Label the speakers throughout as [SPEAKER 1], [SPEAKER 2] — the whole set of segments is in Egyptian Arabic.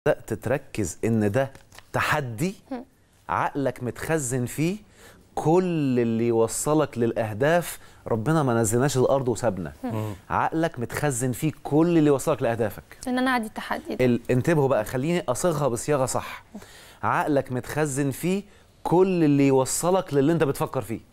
[SPEAKER 1] بدات تركز ان ده تحدي عقلك متخزن فيه كل اللي يوصلك للاهداف ربنا ما نزلناش الارض وسابنا عقلك متخزن فيه كل اللي يوصلك لاهدافك
[SPEAKER 2] ان انا اعدي التحدي ده
[SPEAKER 1] ال... انتبهوا بقى خليني اصيغها بصياغه صح عقلك متخزن فيه كل اللي يوصلك للي انت بتفكر فيه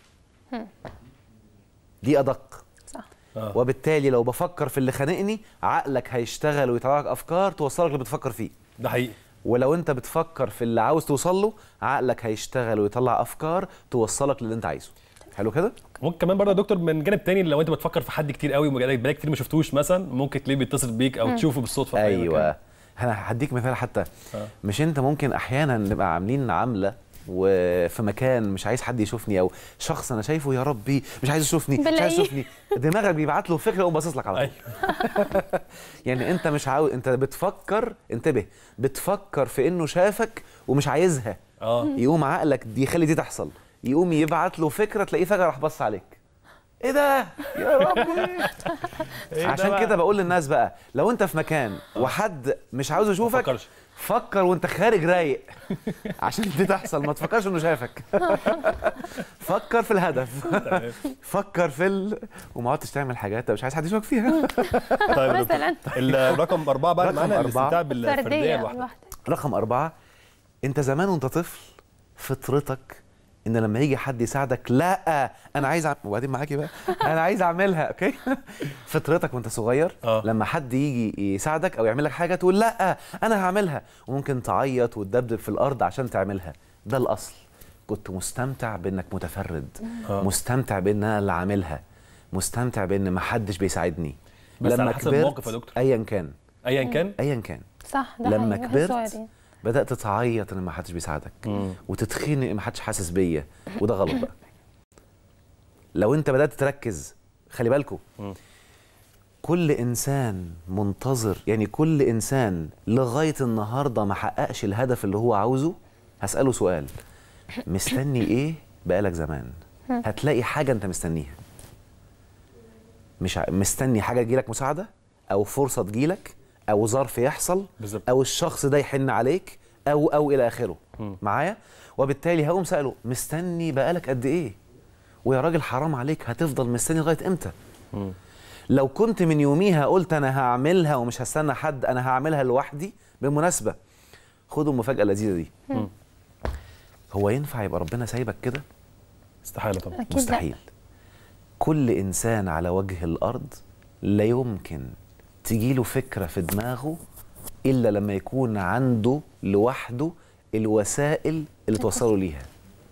[SPEAKER 1] دي ادق
[SPEAKER 2] صح
[SPEAKER 3] آه.
[SPEAKER 1] وبالتالي لو بفكر في اللي خانقني عقلك هيشتغل ويطلع لك افكار توصلك اللي بتفكر فيه
[SPEAKER 3] ده حقيقي
[SPEAKER 1] ولو انت بتفكر في اللي عاوز توصل له عقلك هيشتغل ويطلع افكار توصلك للي انت عايزه حلو كده
[SPEAKER 3] ممكن كمان برضه يا دكتور من جانب تاني لو انت بتفكر في حد كتير قوي وبقالك بقالك كتير ما شفتوش مثلا ممكن تلاقيه بيتصل بيك او تشوفه بالصدفه في أي مكان.
[SPEAKER 1] ايوه انا هديك مثال حتى
[SPEAKER 3] آه.
[SPEAKER 1] مش انت ممكن احيانا نبقى عاملين عامله وفي مكان مش عايز حد يشوفني او شخص انا شايفه يا ربي مش عايز يشوفني مش عايز
[SPEAKER 2] بلاقيه.
[SPEAKER 1] يشوفني دماغك بيبعت له فكره يقوم باصص لك على طول
[SPEAKER 3] ايوه
[SPEAKER 1] يعني انت مش عاوز انت بتفكر انتبه بتفكر في انه شافك ومش عايزها
[SPEAKER 3] اه
[SPEAKER 1] يقوم عقلك دي يخلي دي تحصل يقوم يبعت له فكره تلاقيه فجاه راح بص عليك ايه ده يا ربي
[SPEAKER 3] إيه ده
[SPEAKER 1] عشان
[SPEAKER 3] بقى؟
[SPEAKER 1] كده بقول للناس بقى لو انت في مكان وحد مش عاوز يشوفك
[SPEAKER 3] تفكرش.
[SPEAKER 1] فكر وانت خارج رايق عشان دي تحصل ما تفكرش انه شافك فكر في الهدف
[SPEAKER 3] تمام.
[SPEAKER 1] فكر في ال... وما عدتش تعمل حاجات انت مش عايز حد يشوفك فيها
[SPEAKER 3] طيب يا دكتور.
[SPEAKER 2] مثلا
[SPEAKER 3] الرقم أربعة بقى
[SPEAKER 1] رقم
[SPEAKER 3] معانا
[SPEAKER 1] أربعة.
[SPEAKER 3] الاستمتاع بالفردية
[SPEAKER 2] فرديه
[SPEAKER 3] لوحدك
[SPEAKER 2] لوحدك
[SPEAKER 1] رقم أربعة أنت زمان وأنت طفل فطرتك إن لما يجي حد يساعدك لا أنا عايز أعمل وبعدين معاكي بقى أنا عايز أعملها أوكي فطرتك وأنت صغير
[SPEAKER 3] آه.
[SPEAKER 1] لما حد يجي يساعدك أو يعمل لك حاجة تقول لا أنا هعملها وممكن تعيط وتدبدب في الأرض عشان تعملها ده الأصل كنت مستمتع بإنك متفرد
[SPEAKER 3] آه.
[SPEAKER 1] مستمتع بإن أنا اللي عاملها مستمتع بإن محدش بيساعدني
[SPEAKER 3] بس على حسب الموقف يا دكتور.
[SPEAKER 1] أيا كان
[SPEAKER 3] ايا كان
[SPEAKER 1] أيا كان
[SPEAKER 2] صح ده
[SPEAKER 1] لما
[SPEAKER 2] حقيقي، واحنا
[SPEAKER 1] كبرت
[SPEAKER 2] صغيرين.
[SPEAKER 1] بدات تعيط ان ما حدش بيساعدك
[SPEAKER 3] مم.
[SPEAKER 1] وتتخنق ما حدش حاسس بيا وده غلط بقى لو انت بدات تركز خلي بالكم
[SPEAKER 3] مم.
[SPEAKER 1] كل انسان منتظر يعني كل انسان لغايه النهارده ما حققش الهدف اللي هو عاوزه هساله سؤال مستني ايه بقالك زمان هتلاقي حاجه انت مستنيها مش ع- مستني حاجه تجيلك مساعده او فرصه تجيلك او ظرف يحصل
[SPEAKER 3] بالظبط.
[SPEAKER 1] او الشخص ده يحن عليك او او الى اخره معايا وبالتالي هقوم ساله مستني بقالك قد ايه ويا راجل حرام عليك هتفضل مستني لغايه امتى
[SPEAKER 3] مم.
[SPEAKER 1] لو كنت من يوميها قلت انا هعملها ومش هستنى حد انا هعملها لوحدي بالمناسبه خدوا المفاجاه اللذيذه دي
[SPEAKER 3] مم.
[SPEAKER 1] هو ينفع يبقى ربنا سايبك كده
[SPEAKER 3] استحالة طبعا
[SPEAKER 2] اكيد
[SPEAKER 1] مستحيل كل انسان على وجه الارض لا يمكن تجيله فكره في دماغه الا لما يكون عنده لوحده الوسائل اللي توصله ليها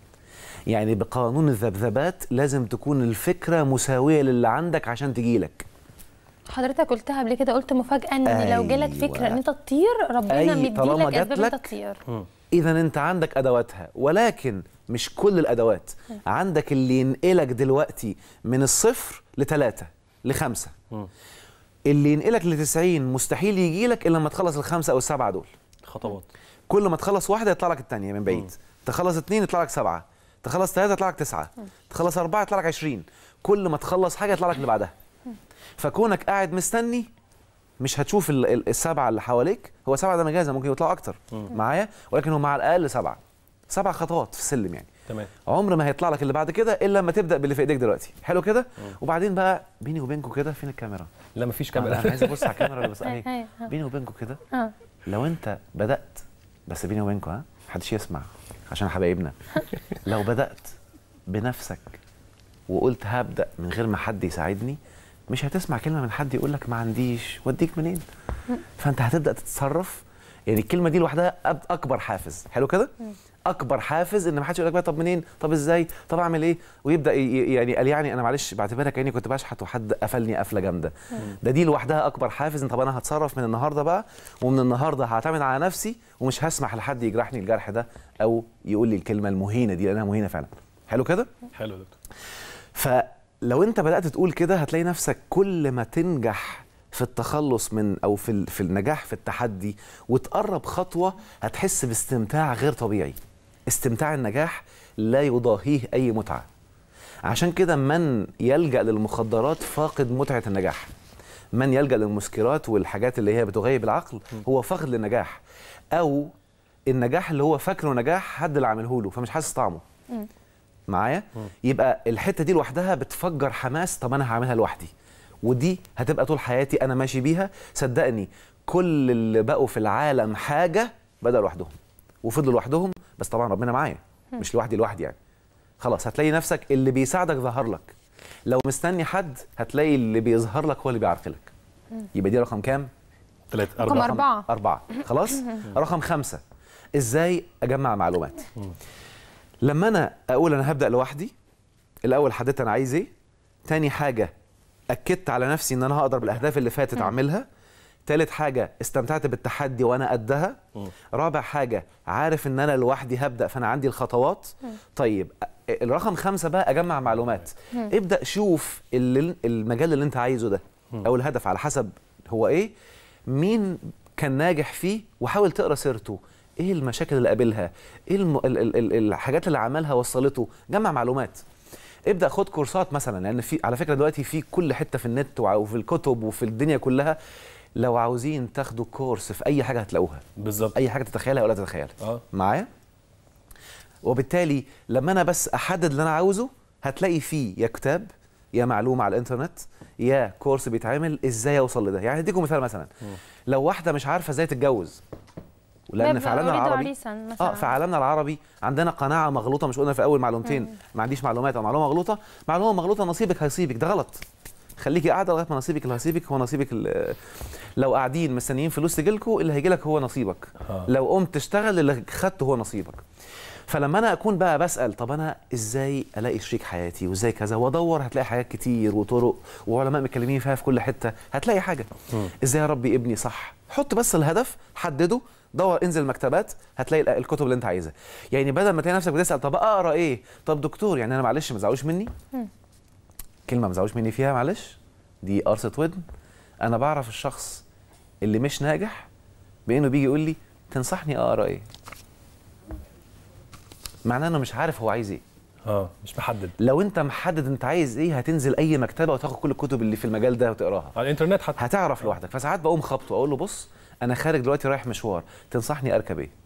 [SPEAKER 1] يعني بقانون الذبذبات لازم تكون الفكره مساويه للي عندك عشان تجيلك
[SPEAKER 2] لا حضرتك قلتها قبل كده قلت مفاجاه ان لو جالك
[SPEAKER 1] أيوة.
[SPEAKER 2] فكره ان انت تطير ربنا
[SPEAKER 1] أي طالما
[SPEAKER 2] مديلك
[SPEAKER 1] جات
[SPEAKER 2] اسباب انت
[SPEAKER 1] لك،
[SPEAKER 2] تطير
[SPEAKER 1] اذا انت عندك ادواتها ولكن مش كل الادوات عندك اللي ينقلك دلوقتي من الصفر لثلاثة لخمسة
[SPEAKER 3] مم.
[SPEAKER 1] اللي ينقلك ل 90 مستحيل يجي لك الا لما تخلص الخمسه او السبعه دول
[SPEAKER 3] خطوات
[SPEAKER 1] كل ما تخلص واحده يطلع لك الثانيه من بعيد تخلص اثنين يطلع لك سبعه تخلص ثلاثه يطلع لك تسعه تخلص اربعه يطلع لك 20 كل ما تخلص حاجه يطلع لك اللي بعدها فكونك قاعد مستني مش هتشوف ال- ال- السبعه اللي حواليك هو سبعه ده مجازا ممكن يطلعوا اكتر معايا ولكن هم على الاقل سبعه سبع خطوات في السلم يعني
[SPEAKER 3] تمام
[SPEAKER 1] عمر ما هيطلع لك اللي بعد كده الا لما تبدا باللي في ايديك دلوقتي حلو كده وبعدين بقى بيني وبينكم كده فين الكاميرا
[SPEAKER 3] لا مفيش
[SPEAKER 1] انا
[SPEAKER 3] كاميرا
[SPEAKER 1] عايز ابص على الكاميرا اللي بس
[SPEAKER 2] هاي-
[SPEAKER 1] اهي
[SPEAKER 2] هاي، ها.
[SPEAKER 1] بيني وبينكم كده
[SPEAKER 2] اه
[SPEAKER 1] لو انت بدات بس بيني وبينكم ها محدش يسمع عشان حبايبنا لو بدات بنفسك وقلت هبدا من غير ما حد يساعدني مش هتسمع كلمه من حد يقول لك ما عنديش وديك منين فانت هتبدا تتصرف يعني الكلمه دي لوحدها أب- اكبر حافز حلو كده اكبر حافز ان ما حدش يقول لك بقى طب منين طب ازاي طب اعمل ايه ويبدا ي- ي- يعني قال يعني انا معلش بعتبرها كاني كنت بشحت وحد قفلني قفله جامده ده دي لوحدها اكبر حافز ان طب انا هتصرف من النهارده بقى ومن النهارده هعتمد على نفسي ومش هسمح لحد يجرحني الجرح ده او يقول لي الكلمه المهينه دي لانها مهينه فعلا حلو كده
[SPEAKER 3] حلو يا دكتور
[SPEAKER 1] فلو انت بدات تقول كده هتلاقي نفسك كل ما تنجح في التخلص من او في ال- في النجاح في التحدي وتقرب خطوه هتحس باستمتاع غير طبيعي استمتاع النجاح لا يضاهيه اي متعه عشان كده من يلجا للمخدرات فاقد متعه النجاح من يلجا للمسكرات والحاجات اللي هي بتغيب العقل هو فقد للنجاح او النجاح اللي هو فاكره نجاح حد اللي عامله له فمش حاسس طعمه معايا يبقى الحته دي لوحدها بتفجر حماس طب انا هعملها لوحدي ودي هتبقى طول حياتي انا ماشي بيها صدقني كل اللي بقوا في العالم حاجه بدأوا لوحدهم وفضلوا لوحدهم بس طبعا ربنا معايا مش لوحدي لوحدي يعني خلاص هتلاقي نفسك اللي بيساعدك ظهر لك لو مستني حد هتلاقي اللي بيظهر لك هو اللي بيعرقلك يبقى دي رقم كام
[SPEAKER 3] ثلاثة
[SPEAKER 2] رقم
[SPEAKER 3] أربعة
[SPEAKER 2] أربعة.
[SPEAKER 1] أربعة خلاص رقم خمسة إزاي أجمع معلومات لما أنا أقول أنا هبدأ لوحدي الأول حددت أنا عايز إيه تاني حاجة أكدت على نفسي إن أنا هقدر بالأهداف اللي فاتت أعملها تالت حاجة استمتعت بالتحدي وأنا قدها رابع حاجة عارف إن أنا لوحدي هبدأ فأنا عندي الخطوات طيب أ- الرقم خمسة بقى أجمع معلومات ابدأ شوف اللي المجال اللي أنت عايزه ده أو الهدف على حسب هو إيه مين كان ناجح فيه وحاول تقرا سيرته ايه المشاكل اللي قابلها ايه الم... ال... ال... ال... الحاجات اللي عملها وصلته جمع معلومات ابدا خد كورسات مثلا لان في على فكره دلوقتي في كل حته في النت وع- وفي الكتب وفي الدنيا كلها لو عاوزين تاخدوا كورس في اي حاجه هتلاقوها
[SPEAKER 3] بالظبط
[SPEAKER 1] اي حاجه تتخيلها ولا تتخيلها
[SPEAKER 3] اه
[SPEAKER 1] معايا وبالتالي لما انا بس احدد اللي انا عاوزه هتلاقي فيه يا كتاب يا معلومه على الانترنت يا كورس بيتعمل ازاي اوصل لده يعني اديكم مثال مثلا لو واحده مش عارفه ازاي تتجوز لان في عالمنا العربي اه في عالمنا العربي عندنا قناعه مغلوطه مش قلنا في اول معلومتين ما عنديش معلومات او معلومه مغلوطه معلومه مغلوطه نصيبك هيصيبك ده غلط خليكي قاعده لغايه ما نصيبك اللي هيصيبك هو نصيبك ال- لو قاعدين مستنيين فلوس تجيلكوا اللي هيجيلك هو نصيبك
[SPEAKER 3] آه.
[SPEAKER 1] لو قمت تشتغل اللي خدته هو نصيبك فلما انا اكون بقى بسال طب انا ازاي الاقي شريك حياتي وازاي كذا وادور هتلاقي حاجات كتير وطرق وعلماء متكلمين فيها في كل حته هتلاقي حاجه ازاي اربي ابني صح حط بس الهدف حدده دور انزل المكتبات هتلاقي ال- الكتب اللي انت عايزها يعني بدل ما تلاقي نفسك بتسال طب اقرا ايه طب دكتور يعني انا معلش ما تزعلوش مني كلمه ما تزعلوش مني فيها معلش دي قرصه ودن انا بعرف الشخص اللي مش ناجح بانه بيجي يقول لي تنصحني اقرا ايه معناه انه مش عارف هو عايز ايه
[SPEAKER 3] اه مش محدد
[SPEAKER 1] لو انت محدد انت عايز ايه هتنزل اي مكتبه وتاخد كل الكتب اللي في المجال ده وتقراها
[SPEAKER 3] على الانترنت حتى
[SPEAKER 1] هتعرف لوحدك فساعات بقوم خبطه اقول له بص انا خارج دلوقتي رايح مشوار تنصحني اركب ايه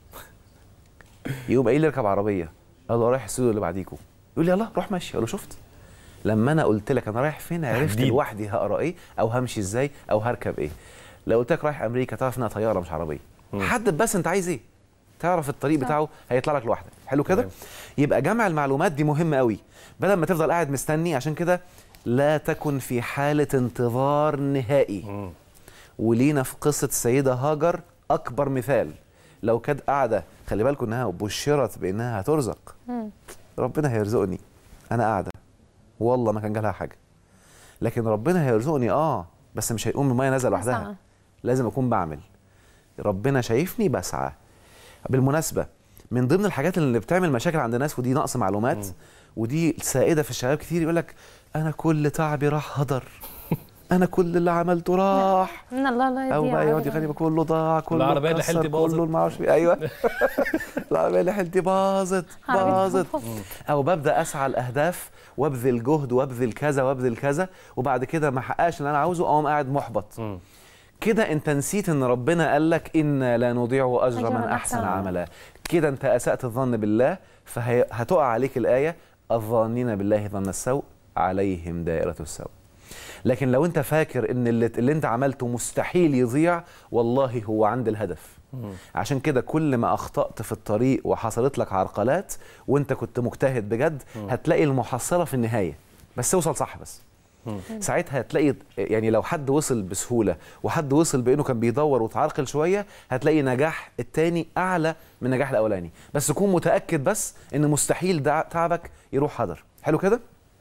[SPEAKER 1] يقوم قايل لي اركب عربيه اقول له رايح الاستوديو اللي بعديكوا يقول لي يلا روح ماشي اقول له شفت لما انا قلت لك انا رايح فين عرفت
[SPEAKER 3] تحديد.
[SPEAKER 1] لوحدي هقرا ايه او همشي ازاي او هركب ايه لو قلت لك رايح امريكا تعرف انها طياره مش عربيه حدد بس انت عايز ايه تعرف الطريق
[SPEAKER 2] صح.
[SPEAKER 1] بتاعه هيطلع لك لوحدك حلو كده
[SPEAKER 3] تمام.
[SPEAKER 1] يبقى جمع المعلومات دي مهمه قوي بدل ما تفضل قاعد مستني عشان كده لا تكن في حاله انتظار نهائي
[SPEAKER 3] مم.
[SPEAKER 1] ولينا في قصه السيده هاجر اكبر مثال لو كانت قاعده خلي بالكم انها بشرت بانها هترزق ربنا هيرزقني انا قاعده والله ما كان جالها حاجه لكن ربنا هيرزقني اه بس مش هيقوم الميه نازله لوحدها
[SPEAKER 2] بسعى.
[SPEAKER 1] لازم اكون بعمل ربنا شايفني بسعى بالمناسبه من ضمن الحاجات اللي بتعمل مشاكل عند الناس ودي نقص معلومات ودي سائده في الشباب كتير يقول لك انا كل تعبي راح هدر انا كل اللي عملته راح
[SPEAKER 2] من الله لا يضيع
[SPEAKER 1] او بقى يقعد
[SPEAKER 2] أبداً.
[SPEAKER 1] يغني كله ضاع كله
[SPEAKER 3] العربية اللي
[SPEAKER 1] اتكسر،
[SPEAKER 3] حيلتي باظت.
[SPEAKER 1] كله ما اعرفش إيه. ايوه العربيه اللي حيلتي باظت
[SPEAKER 2] عربية
[SPEAKER 1] باظت
[SPEAKER 2] باظت.
[SPEAKER 1] او ببدا اسعى الاهداف وابذل جهد وابذل كذا وابذل كذا وبعد كده ما حققش اللي انا عاوزه اقوم قاعد محبط
[SPEAKER 3] مم.
[SPEAKER 1] كده انت نسيت ان ربنا قال لك انا لا نضيع اجر من احسن عملا كده انت اسات الظن بالله فهتقع عليك الايه الظانين بالله ظن السوء عليهم دائره السوء لكن لو انت فاكر ان اللي, اللي انت عملته مستحيل يضيع والله هو عند الهدف عشان كده كل ما اخطات في الطريق وحصلت لك عرقلات وانت كنت مجتهد بجد هتلاقي المحصله في النهايه بس اوصل صح بس ساعتها هتلاقي يعني لو حد وصل بسهوله وحد وصل بانه كان بيدور وتعرقل شويه هتلاقي نجاح التاني اعلى من النجاح الاولاني بس كون متاكد بس ان مستحيل دع- تعبك يروح هدر حلو كده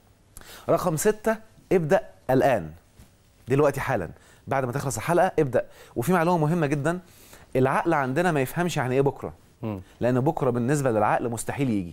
[SPEAKER 1] رقم ستة ابدا الان دلوقتي حالا بعد ما تخلص الحلقه ابدا وفي معلومه مهمه جدا العقل عندنا ما يفهمش يعني ايه بكره
[SPEAKER 3] مم.
[SPEAKER 1] لان بكره بالنسبه للعقل مستحيل يجي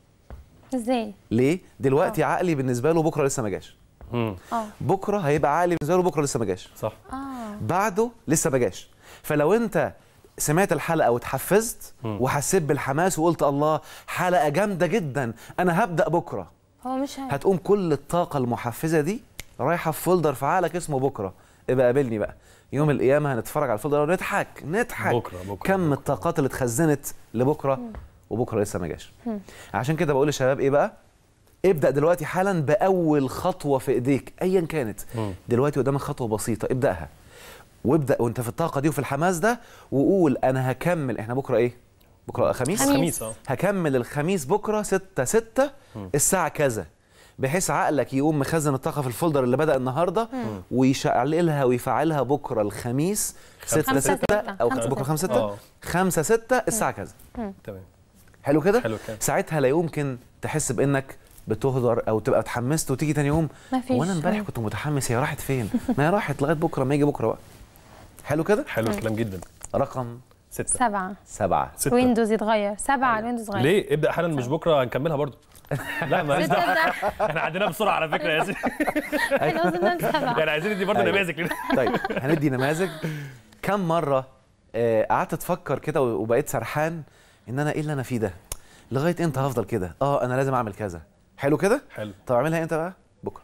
[SPEAKER 2] ازاي
[SPEAKER 1] ليه دلوقتي عقلي بالنسبه له بكره لسه ما جاش
[SPEAKER 3] مم.
[SPEAKER 2] اه
[SPEAKER 1] بكره هيبقى عقلي بالنسبه له بكره لسه ما جاش
[SPEAKER 3] صح
[SPEAKER 2] اه
[SPEAKER 1] بعده لسه ما جاش فلو انت سمعت الحلقه واتحفزت وحسيت بالحماس وقلت الله حلقه جامده جدا انا هبدا بكره
[SPEAKER 2] هو مش هي.
[SPEAKER 1] هتقوم كل الطاقه المحفزه دي رايحه في فولدر في عقلك اسمه بكره ابقى قابلني بقى يوم القيامه هنتفرج على الفولدر ونضحك نضحك
[SPEAKER 3] بكرة- بكرة-
[SPEAKER 1] كم الطاقات اللي اتخزنت لبكره وبكره لسه ما جاش عشان كده بقول للشباب ايه بقى ابدا دلوقتي حالا باول خطوه في ايديك ايا كانت
[SPEAKER 3] مم.
[SPEAKER 1] دلوقتي قدامك خطوه بسيطه ابداها وابدا وانت في الطاقه دي وفي الحماس ده وقول انا هكمل احنا بكره ايه بكره خميس
[SPEAKER 2] خميس.
[SPEAKER 3] خميس اه
[SPEAKER 1] هكمل الخميس بكره 6 6 الساعه كذا بحيث عقلك يقوم مخزن الطاقه في الفولدر اللي بدا النهارده ويشعللها ويفعلها بكره الخميس 6
[SPEAKER 2] خمسة
[SPEAKER 1] 6
[SPEAKER 2] ستة.
[SPEAKER 1] او
[SPEAKER 2] خمسة
[SPEAKER 1] بكره
[SPEAKER 2] ستة.
[SPEAKER 1] 5 6
[SPEAKER 3] اه
[SPEAKER 1] 5 6 الساعه كذا
[SPEAKER 3] تمام
[SPEAKER 1] حلو كده
[SPEAKER 3] حلو الكلام.
[SPEAKER 1] ساعتها لا يمكن تحس بانك بتهدر او تبقى اتحمست وتيجي تاني يوم
[SPEAKER 2] مفيش.
[SPEAKER 1] وانا امبارح كنت متحمس هي راحت فين ما هي راحت لغايه بكره ما يجي بكره بقى حلو كده
[SPEAKER 3] حلو الكلام جدا
[SPEAKER 1] رقم
[SPEAKER 3] ستة
[SPEAKER 2] سبعة
[SPEAKER 1] سبعة
[SPEAKER 3] ستة
[SPEAKER 2] ويندوز يتغير سبعة الويندوز اتغير
[SPEAKER 3] ليه ابدا حالا مش بكره هنكملها برضو لا ما
[SPEAKER 2] ستة ابدأ
[SPEAKER 3] احنا عندنا بسرعه على فكره يا ياسين
[SPEAKER 2] احنا وصلنا لسبعة
[SPEAKER 3] يعني عايزين ندي برضه
[SPEAKER 1] أيوة.
[SPEAKER 3] نماذج لنا
[SPEAKER 1] طيب هندي نماذج كم مره آه، قعدت تفكر كده وبقيت سرحان ان انا ايه اللي انا فيه ده لغايه امتى هفضل كده اه انا لازم اعمل كذا حلو كده
[SPEAKER 3] حلو
[SPEAKER 1] طب اعملها امتى بقى بكره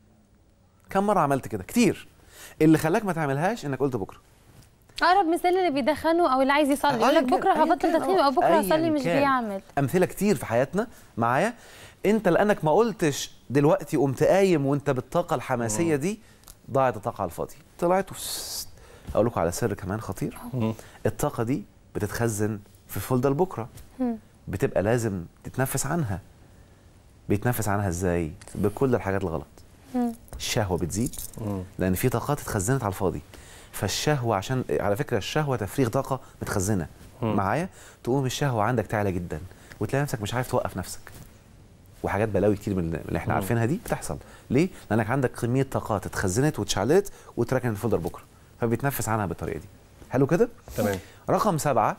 [SPEAKER 1] كم مره عملت كده كتير اللي خلاك ما تعملهاش انك قلت بكره
[SPEAKER 2] اقرب مثال اللي بيدخنه او اللي عايز يصلي يقول لك
[SPEAKER 1] أياً كان-
[SPEAKER 2] بكره
[SPEAKER 1] أياً
[SPEAKER 2] هبطل
[SPEAKER 1] كان،
[SPEAKER 2] تدخين
[SPEAKER 1] آه،
[SPEAKER 2] او بكره
[SPEAKER 1] أياً
[SPEAKER 2] هصلي مش
[SPEAKER 1] كان.
[SPEAKER 2] بيعمل
[SPEAKER 1] امثله كتير في حياتنا معايا انت لانك ما قلتش دلوقتي قمت قايم وانت بالطاقه الحماسيه دي ضاعت الطاقه على الفاضي طلعت وسست. اقول لكم على سر كمان خطير
[SPEAKER 3] مم.
[SPEAKER 1] الطاقه دي بتتخزن في فولدر بكره بتبقى لازم تتنفس عنها بيتنفس عنها ازاي بكل الحاجات الغلط الشهوه بتزيد
[SPEAKER 3] مم.
[SPEAKER 1] لان في طاقات اتخزنت على الفاضي فالشهوه عشان على فكره الشهوه تفريغ طاقه متخزنه
[SPEAKER 3] مم.
[SPEAKER 1] معايا تقوم الشهوه عندك تعلى جدا وتلاقي نفسك مش عارف توقف نفسك وحاجات بلاوي كتير من اللي احنا
[SPEAKER 3] مم.
[SPEAKER 1] عارفينها دي بتحصل ليه لانك عندك كميه طاقات اتخزنت واتشعلت وتركن الفولدر بكره فبيتنفس عنها بالطريقه دي حلو كده
[SPEAKER 3] تمام
[SPEAKER 1] رقم سبعة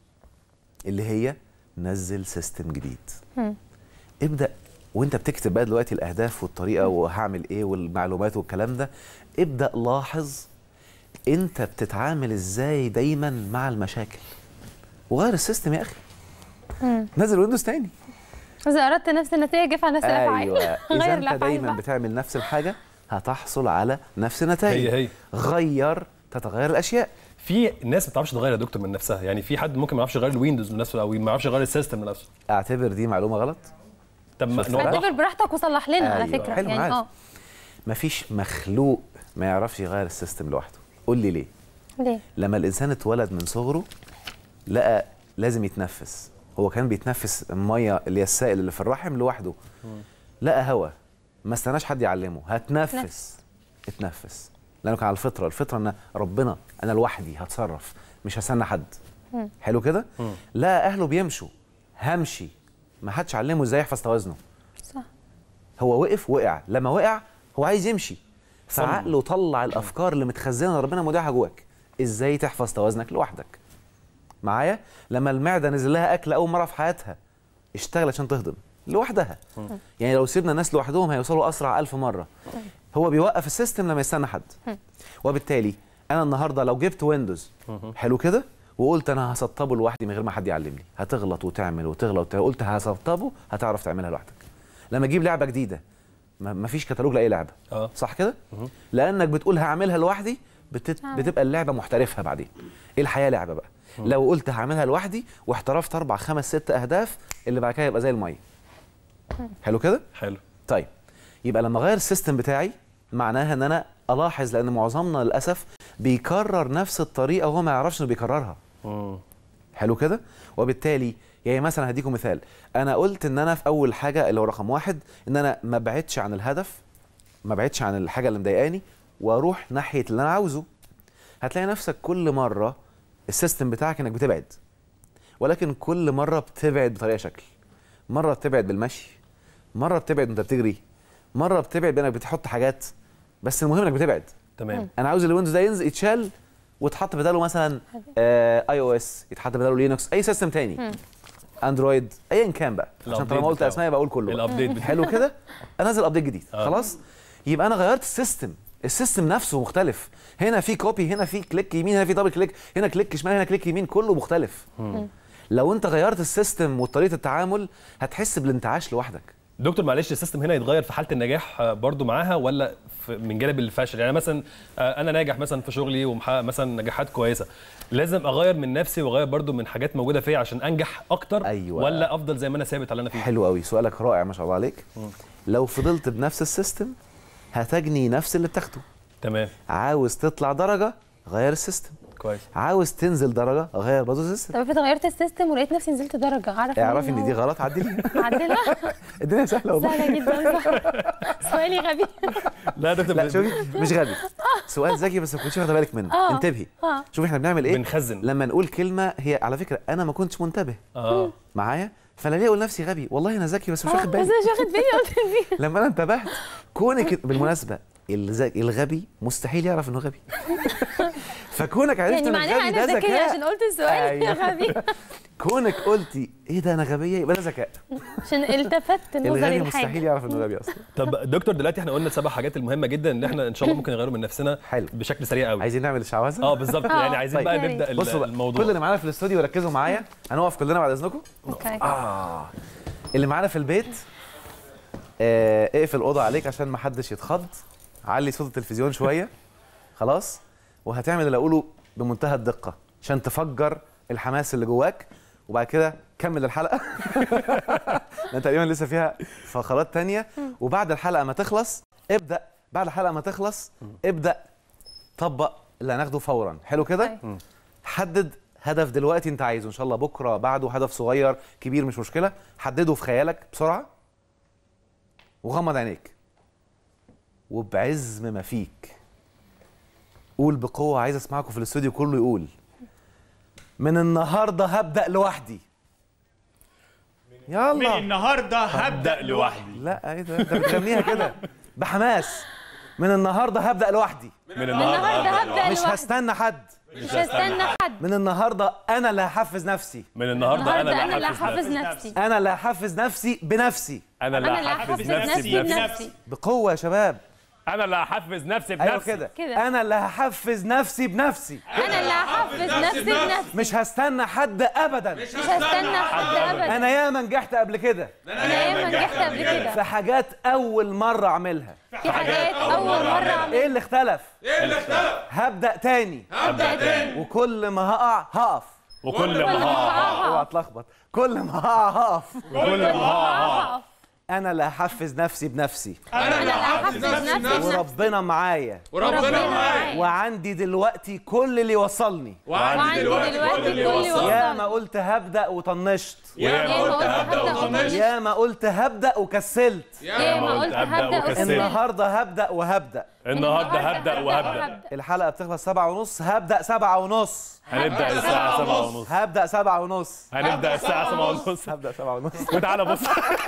[SPEAKER 1] اللي هي نزل سيستم جديد
[SPEAKER 2] مم.
[SPEAKER 1] ابدأ وانت بتكتب بقى دلوقتي الأهداف والطريقة وهعمل ايه والمعلومات والكلام ده ابدأ لاحظ انت بتتعامل ازاي دايما مع المشاكل وغير السيستم يا اخي
[SPEAKER 2] مم.
[SPEAKER 1] نزل ويندوز تاني
[SPEAKER 2] اذا اردت نفس النتيجه افعل نفس الافعال
[SPEAKER 1] ايوه اذا
[SPEAKER 2] غير
[SPEAKER 1] انت
[SPEAKER 2] الافعال
[SPEAKER 1] دايما
[SPEAKER 2] بقى.
[SPEAKER 1] بتعمل نفس الحاجة هتحصل على نفس النتائج
[SPEAKER 3] هي هي
[SPEAKER 1] غير تتغير الاشياء
[SPEAKER 3] في ناس ما بتعرفش تغير يا دكتور من نفسها يعني في حد ممكن ما يعرفش يغير الويندوز من نفسه او ما يعرفش يغير السيستم لنفسه
[SPEAKER 1] اعتبر دي معلومة غلط
[SPEAKER 3] طب ما
[SPEAKER 1] شفت
[SPEAKER 3] نوضح
[SPEAKER 2] اعتبر براحتك وصلح لنا على
[SPEAKER 1] أيوة.
[SPEAKER 2] فكره
[SPEAKER 1] حلو،
[SPEAKER 2] يعني
[SPEAKER 1] عارف.
[SPEAKER 2] اه
[SPEAKER 1] مفيش مخلوق ما يعرفش يغير السيستم لوحده قول لي ليه
[SPEAKER 2] ليه؟
[SPEAKER 1] لما الانسان اتولد من صغره لقى لازم يتنفس هو كان بيتنفس الميه اللي هي السائل اللي في الرحم لوحده لقى هوا ما استناش حد يعلمه هتنفس
[SPEAKER 2] نفس.
[SPEAKER 1] اتنفس لانه كان على الفطره الفطره ان ربنا انا لوحدي هتصرف مش هستنى حد حلو كده لقى اهله بيمشوا همشي ما حدش علمه ازاي يحفظ توازنه
[SPEAKER 2] صح
[SPEAKER 1] هو وقف وقع لما وقع هو عايز يمشي فعقله طلع الافكار اللي متخزنه ربنا مودعها جواك ازاي تحفظ توازنك لوحدك معايا لما المعده نزل لها اكل اول مره في حياتها اشتغلت عشان تهضم لوحدها يعني لو سيبنا الناس لوحدهم هيوصلوا اسرع ألف مره هو بيوقف السيستم لما يستنى حد وبالتالي انا النهارده لو جبت ويندوز حلو كده وقلت انا هسطبه لوحدي من غير ما حد يعلمني هتغلط وتعمل وتغلط وتعمل. قلت هسطبه هتعرف تعملها لوحدك لما اجيب لعبه جديده ما- مفيش كتالوج لاي لعبه
[SPEAKER 3] اه
[SPEAKER 1] صح كده لانك بتقول هعملها لوحدي بتت...
[SPEAKER 2] آه.
[SPEAKER 1] بتبقى اللعبه محترفها بعدين الحياه لعبه بقى لو قلت هعملها لوحدي واحترفت اربع خمس ست اهداف اللي بعد كده يبقى زي الميه حلو كده
[SPEAKER 3] حلو
[SPEAKER 1] طيب يبقى لما اغير السيستم بتاعي معناها ان انا الاحظ لان معظمنا للاسف بيكرر نفس الطريقه وهو ما يعرفش انه بيكررها
[SPEAKER 3] مم.
[SPEAKER 1] حلو كده وبالتالي يعني مثلا هديكم مثال انا قلت ان انا في اول حاجه اللي هو رقم واحد ان انا ما بعدش عن الهدف ما بعدش عن الحاجه اللي مضايقاني واروح ناحيه اللي انا عاوزه هتلاقي نفسك كل مره السيستم بتاعك انك بتبعد ولكن كل مره بتبعد بطريقه شكل مره بتبعد بالمشي مره بتبعد وانت بتجري مره بتبعد بانك بتحط حاجات بس المهم انك بتبعد
[SPEAKER 3] تمام
[SPEAKER 1] انا عاوز الويندوز ده ينزل يتشال وتحط بداله مثلا اي او اس يتحط بداله لينكس اي سيستم تاني اندرويد ايا كان بقى عشان
[SPEAKER 3] الأبديت
[SPEAKER 1] طالما قلت
[SPEAKER 3] بتاعه.
[SPEAKER 1] اسماء بقول كله بقى.
[SPEAKER 3] الابديت بتاعه.
[SPEAKER 1] حلو كده انزل ابديت جديد
[SPEAKER 3] آه.
[SPEAKER 1] خلاص يبقى انا غيرت السيستم السيستم نفسه مختلف هنا في كوبي هنا في كليك يمين هنا في دبل كليك هنا كليك شمال هنا كليك يمين كله مختلف لو انت غيرت السيستم وطريقه التعامل هتحس بالانتعاش لوحدك
[SPEAKER 3] دكتور معلش السيستم هنا يتغير في حاله النجاح آه، برضو معاها ولا في من جانب الفشل يعني مثلا آه، انا ناجح مثلا في شغلي ومحقق مثلا نجاحات كويسه لازم اغير من نفسي واغير برضو من حاجات موجوده فيا عشان انجح اكتر
[SPEAKER 1] أيوة.
[SPEAKER 3] ولا افضل زي ما انا ثابت على اللي انا فيه
[SPEAKER 1] حلو قوي سؤالك رائع ما شاء الله عليك لو فضلت بنفس السيستم هتجني نفس اللي بتاخده
[SPEAKER 3] تمام
[SPEAKER 1] عاوز تطلع درجه غير السيستم
[SPEAKER 3] كويس
[SPEAKER 1] عاوز تنزل درجه غير برضه السيستم
[SPEAKER 2] طب افرض غيرت السيستم ولقيت نفسي نزلت درجه اعرف
[SPEAKER 1] اعرفي ان دي غلط عدلي
[SPEAKER 2] عدلها
[SPEAKER 1] الدنيا سهله والله
[SPEAKER 2] سهله جدا صح سؤالي غبي
[SPEAKER 3] لا يا دكتور
[SPEAKER 1] لا شوفي مش غبي سؤال ذكي بس ما كنتش واخده بالك منه
[SPEAKER 2] آه.
[SPEAKER 1] انتبهي
[SPEAKER 2] اه
[SPEAKER 1] شوفي احنا بنعمل ايه
[SPEAKER 3] بنخزن.
[SPEAKER 1] لما نقول كلمه هي على فكره انا ما كنتش منتبه
[SPEAKER 3] اه
[SPEAKER 1] معايا فانا ليه اقول نفسي غبي والله انا ذكي بس مش
[SPEAKER 2] آه،
[SPEAKER 1] واخد
[SPEAKER 2] بس
[SPEAKER 1] بالي
[SPEAKER 2] مش واخد بالي قلت دي
[SPEAKER 1] لما انا انتبهت كونك بالمناسبه الذكي الغبي مستحيل يعرف انه غبي فكونك عرفت
[SPEAKER 2] يعني
[SPEAKER 1] انك
[SPEAKER 2] معناها
[SPEAKER 1] غبي
[SPEAKER 2] انا
[SPEAKER 1] ده
[SPEAKER 2] ذكيه عشان
[SPEAKER 1] ذكاء
[SPEAKER 2] قلت السؤال
[SPEAKER 1] أيوة.
[SPEAKER 2] غبي
[SPEAKER 1] كونك قلتي ايه ده انا غبيه يبقى ده ذكاء
[SPEAKER 2] عشان التفت نظري
[SPEAKER 1] الغبي
[SPEAKER 2] لحاجه
[SPEAKER 1] مستحيل يعرف انه غبي اصلا
[SPEAKER 3] طب دكتور دلوقتي احنا قلنا السبع حاجات المهمه جدا اللي احنا ان شاء الله ممكن نغيره من نفسنا
[SPEAKER 1] حلو.
[SPEAKER 3] بشكل سريع قوي
[SPEAKER 1] عايزين نعمل الشعوذه
[SPEAKER 3] اه بالظبط
[SPEAKER 2] آه.
[SPEAKER 3] يعني عايزين
[SPEAKER 1] طيب.
[SPEAKER 3] بقى
[SPEAKER 2] يا ريت.
[SPEAKER 3] نبدا ال-
[SPEAKER 1] بصوا بقى
[SPEAKER 3] الموضوع
[SPEAKER 1] كل اللي معانا في الاستوديو ركزوا معايا هنقف كلنا بعد اذنكم
[SPEAKER 2] اوكي
[SPEAKER 1] اه اللي معانا في البيت آه اقفل الاوضه عليك عشان ما حدش يتخض علي صوت التلفزيون شويه خلاص وهتعمل اللي اقوله بمنتهى الدقه عشان تفجر الحماس اللي جواك وبعد كده كمل الحلقه لان تقريبا لسه فيها فقرات تانية وبعد الحلقه ما تخلص ابدا بعد الحلقه ما تخلص ابدا طبق اللي هناخده فورا حلو كده
[SPEAKER 2] طيب.
[SPEAKER 1] حدد هدف دلوقتي انت عايزه ان شاء الله بكره بعده هدف صغير كبير مش مشكله حدده في خيالك بسرعه وغمض عينيك وبعزم ما فيك قول بقوه عايز اسمعكم في الاستوديو كله يقول من النهارده هبدا لوحدي
[SPEAKER 4] من
[SPEAKER 1] يلا
[SPEAKER 4] النهارده هبدا لوحدي
[SPEAKER 1] لا ايه ده انت بتغنيها كده بحماس من النهارده هبدا لوحدي
[SPEAKER 3] من
[SPEAKER 2] النهارده هبدا
[SPEAKER 1] مش
[SPEAKER 2] لوحدي
[SPEAKER 1] هستنى حد
[SPEAKER 2] مش هستنى حد
[SPEAKER 1] من النهارده انا اللي هحفز نفسي
[SPEAKER 3] من النهارده
[SPEAKER 2] النهارده
[SPEAKER 3] انا
[SPEAKER 2] انا اللي
[SPEAKER 3] اللي
[SPEAKER 2] هحفز
[SPEAKER 3] هحفز
[SPEAKER 2] نفسي
[SPEAKER 1] انا اللي هحفز نفسي بنفسي
[SPEAKER 3] انا اللي
[SPEAKER 2] انا اللي
[SPEAKER 3] هحفز
[SPEAKER 2] هحفز
[SPEAKER 3] نفسي
[SPEAKER 2] نفسي
[SPEAKER 3] بنفسي
[SPEAKER 2] بنفسي
[SPEAKER 1] بقوه يا شباب
[SPEAKER 3] انا اللي هحفز نفسي
[SPEAKER 1] ايوه
[SPEAKER 3] بنفسي
[SPEAKER 1] كده
[SPEAKER 2] كده.
[SPEAKER 1] انا اللي هحفز نفسي بنفسي
[SPEAKER 2] انا اللي هحفز نفسي بنفسي
[SPEAKER 1] مش هستنى حد ابدا
[SPEAKER 2] مش هستنى حد ابدا
[SPEAKER 1] انا ياما نجحت قبل كده
[SPEAKER 2] انا ياما نجحت قبل كده
[SPEAKER 1] في حاجات اول مره اعملها
[SPEAKER 2] في حاجات اول مره
[SPEAKER 1] ايه
[SPEAKER 2] اعملها
[SPEAKER 1] اللي اختلف ايه اللي اختلف هبدا تاني
[SPEAKER 2] ابدا تاني
[SPEAKER 1] وكل ما هقع هقف
[SPEAKER 3] وكل
[SPEAKER 2] كل
[SPEAKER 3] ما
[SPEAKER 2] ما
[SPEAKER 3] هقع
[SPEAKER 1] اوعى
[SPEAKER 2] هقع
[SPEAKER 1] اتلخبط كل ما هقع هقف
[SPEAKER 3] وكل ما هقع
[SPEAKER 2] هقف
[SPEAKER 1] انا اللي هحفز نفسي بنفسي
[SPEAKER 2] انا اللي هحفز نفسي بنفسي
[SPEAKER 1] وربنا معايا
[SPEAKER 2] وربنا معايا
[SPEAKER 1] وعندي دلوقتي كل اللي يوصلني
[SPEAKER 2] وعندي دلوقتي كل اللي
[SPEAKER 1] يا ما
[SPEAKER 2] وصل
[SPEAKER 1] قلت هبدا وطنشت
[SPEAKER 2] يا ما قلت هبدا وطنشت
[SPEAKER 1] يا ما قلت هبدا وكسلت
[SPEAKER 2] يا ما قلت هبدا
[SPEAKER 3] وكسلت.
[SPEAKER 2] وكسلت
[SPEAKER 1] النهارده هبدا وهبدا
[SPEAKER 3] النهارده هبدا وهبدا
[SPEAKER 1] الحلقه بتخلص سبعة ونص هبدا سبعة ونص
[SPEAKER 3] هنبدا الساعه 7 ونص
[SPEAKER 1] هبدا سبعة ونص
[SPEAKER 3] هنبدا الساعه 7 ونص
[SPEAKER 1] هبدا سبعة ونص
[SPEAKER 3] وتعالى بص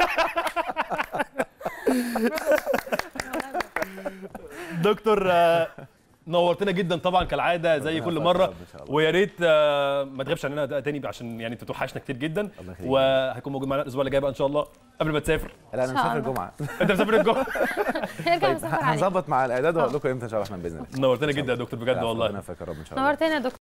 [SPEAKER 3] دكتور آه، نورتنا جدا طبعا كالعاده زي كل مره
[SPEAKER 1] إن شاء الله.
[SPEAKER 3] ويا ريت آه، ما تغيبش عننا ده تاني عشان يعني تتوحشنا كتير جدا
[SPEAKER 1] الله يخليك.
[SPEAKER 3] وهيكون موجود معانا الاسبوع اللي جاي بقى ان شاء الله قبل ما تسافر
[SPEAKER 1] لا انا
[SPEAKER 2] إن شاء
[SPEAKER 1] مسافر
[SPEAKER 2] الله.
[SPEAKER 1] الجمعه
[SPEAKER 3] انت مسافر الجمعه
[SPEAKER 2] نرجع نسافر عليك
[SPEAKER 1] هنظبط مع الاعداد واقول لكم امتى ان شاء الله احنا باذن الله
[SPEAKER 3] نورتنا جدا يا دكتور بجد والله
[SPEAKER 1] ربنا يوفقك يا رب ان شاء الله
[SPEAKER 2] نورتنا يا دكتور